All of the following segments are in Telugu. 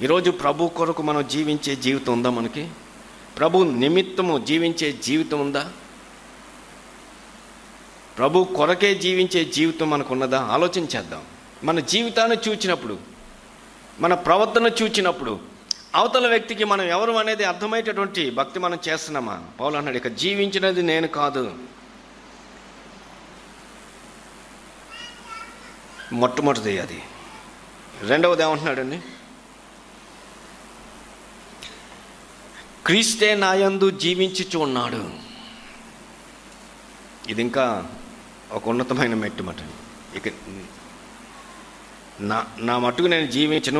ఈరోజు ప్రభు కొరకు మనం జీవించే జీవితం ఉందా మనకి ప్రభు నిమిత్తము జీవించే జీవితం ఉందా ప్రభు కొరకే జీవించే జీవితం మనకు ఉన్నదా ఆలోచన చేద్దాం మన జీవితాన్ని చూచినప్పుడు మన ప్రవర్తన చూచినప్పుడు అవతల వ్యక్తికి మనం ఎవరు అనేది అర్థమయ్యేటటువంటి భక్తి మనం చేస్తున్నామా పౌలు అన్నాడు ఇక జీవించినది నేను కాదు మొట్టమొదటిది అది రెండవది ఏమంటున్నాడండి క్రీస్తే నాయందు జీవించుచు ఉన్నాడు ఇది ఇంకా ఒక ఉన్నతమైన మెట్టు మాట ఇక నా నా మట్టుకు నేను జీవించను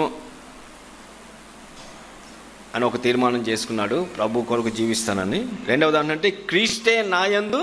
అని ఒక తీర్మానం చేసుకున్నాడు ప్రభు కొరకు జీవిస్తానని రెండవది ఏంటంటే క్రీస్తే నాయందు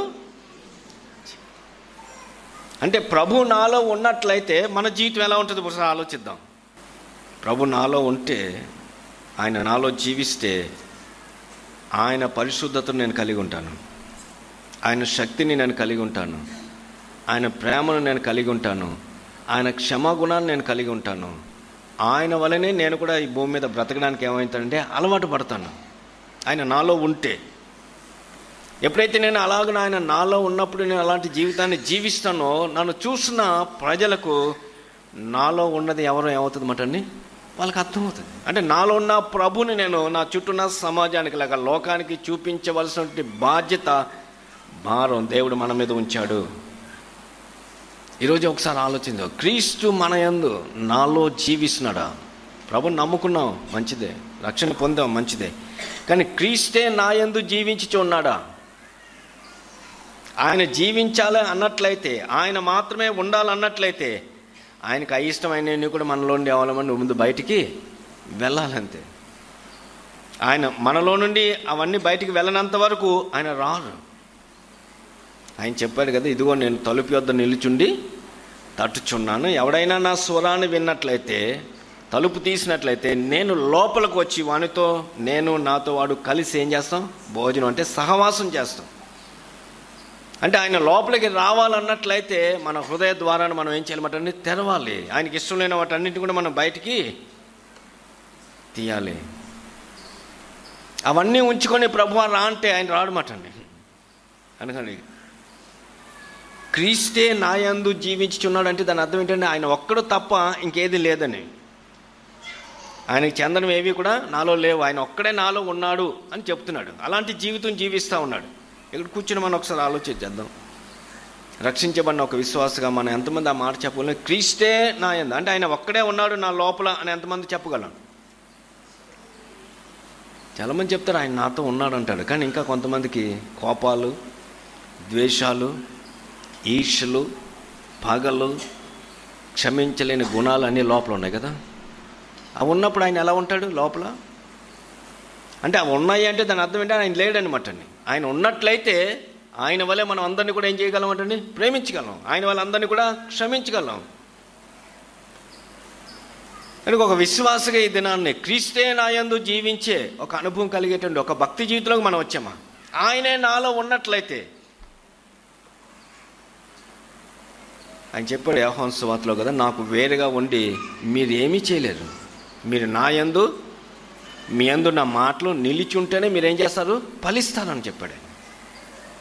అంటే ప్రభు నాలో ఉన్నట్లయితే మన జీవితం ఎలా ఉంటుంది ఒకసారి ఆలోచిద్దాం ప్రభు నాలో ఉంటే ఆయన నాలో జీవిస్తే ఆయన పరిశుద్ధతను నేను కలిగి ఉంటాను ఆయన శక్తిని నేను కలిగి ఉంటాను ఆయన ప్రేమను నేను కలిగి ఉంటాను ఆయన క్షమాగుణాన్ని నేను కలిగి ఉంటాను ఆయన వలనే నేను కూడా ఈ భూమి మీద బ్రతకడానికి ఏమవుతానంటే అలవాటు పడతాను ఆయన నాలో ఉంటే ఎప్పుడైతే నేను అలాగ ఆయన నాలో ఉన్నప్పుడు నేను అలాంటి జీవితాన్ని జీవిస్తానో నన్ను చూసిన ప్రజలకు నాలో ఉన్నది ఎవరో ఏమవుతుంది అండి వాళ్ళకి అర్థమవుతుంది అంటే నాలో ఉన్న ప్రభుని నేను నా చుట్టూ ఉన్న సమాజానికి లేక లోకానికి చూపించవలసినటువంటి బాధ్యత భారం దేవుడు మన మీద ఉంచాడు ఈరోజు ఒకసారి ఆలోచించు క్రీస్తు మన యందు నాలో జీవిస్తున్నాడా ప్రభుని నమ్ముకున్నాం మంచిదే రక్షణ పొందాం మంచిదే కానీ క్రీస్తే నా యందు జీవించి ఉన్నాడా ఆయన జీవించాలి అన్నట్లయితే ఆయన మాత్రమే ఉండాలన్నట్లయితే ఆయనకు అయిష్టమైనవి కూడా మనలో నుండి అవలమని ముందు బయటికి వెళ్ళాలంతే ఆయన మనలో నుండి అవన్నీ బయటికి వెళ్ళనంత వరకు ఆయన రారు ఆయన చెప్పాడు కదా ఇదిగో నేను తలుపు యొద్ద నిలుచుండి తట్టుచున్నాను ఎవడైనా నా స్వరాన్ని విన్నట్లయితే తలుపు తీసినట్లయితే నేను లోపలికి వచ్చి వానితో నేను నాతో వాడు కలిసి ఏం చేస్తాం భోజనం అంటే సహవాసం చేస్తాం అంటే ఆయన లోపలికి రావాలన్నట్లయితే మన హృదయ ద్వారాన్ని మనం ఏం చేయాలన్నమాట తెరవాలి ఆయనకి ఇష్టం లేని వాటన్నింటిని కూడా మనం బయటికి తీయాలి అవన్నీ ఉంచుకొని ప్రభు రా అంటే ఆయన రాడమాటండి అనకండి క్రీస్తే నాయందు జీవించుచున్నాడు అంటే దాని అర్థం ఏంటంటే ఆయన ఒక్కడు తప్ప ఇంకేది లేదని ఆయనకి చెందడం ఏవి కూడా నాలో లేవు ఆయన ఒక్కడే నాలో ఉన్నాడు అని చెప్తున్నాడు అలాంటి జీవితం జీవిస్తూ ఉన్నాడు ఇక్కడ కూర్చుని మనం ఒకసారి ఆలోచించేద్దాం రక్షించబడిన ఒక విశ్వాసగా మనం ఎంతమంది ఆ మాట చెప్పగలం క్రీస్తే నా ఎందు అంటే ఆయన ఒక్కడే ఉన్నాడు నా లోపల అని ఎంతమంది చెప్పగలం చాలామంది చెప్తారు ఆయన నాతో ఉన్నాడు అంటాడు కానీ ఇంకా కొంతమందికి కోపాలు ద్వేషాలు ఈర్షలు పగలు క్షమించలేని గుణాలు అన్నీ లోపల ఉన్నాయి కదా అవి ఉన్నప్పుడు ఆయన ఎలా ఉంటాడు లోపల అంటే అవి ఉన్నాయి అంటే దాని అర్థం ఏంటంటే ఆయన లేడనమాట అండి ఆయన ఉన్నట్లయితే ఆయన వల్లే మనం అందరినీ కూడా ఏం చేయగలం అంటే ప్రేమించగలం ఆయన వాళ్ళందరినీ కూడా క్షమించగలం కనుక ఒక విశ్వాసగా ఈ దినాన్ని క్రీస్తే నాయందు జీవించే ఒక అనుభవం కలిగేటువంటి ఒక భక్తి జీవితంలోకి మనం వచ్చామా ఆయనే నాలో ఉన్నట్లయితే ఆయన చెప్పాడు యోహాన్ సువార్తలో కదా నాకు వేరుగా ఉండి మీరు ఏమీ చేయలేరు మీరు నా యందు మీ యందు నా మాటలు నిలిచి ఉంటేనే మీరు ఏం చేస్తారు ఫలిస్తారని చెప్పాడు ఆయన.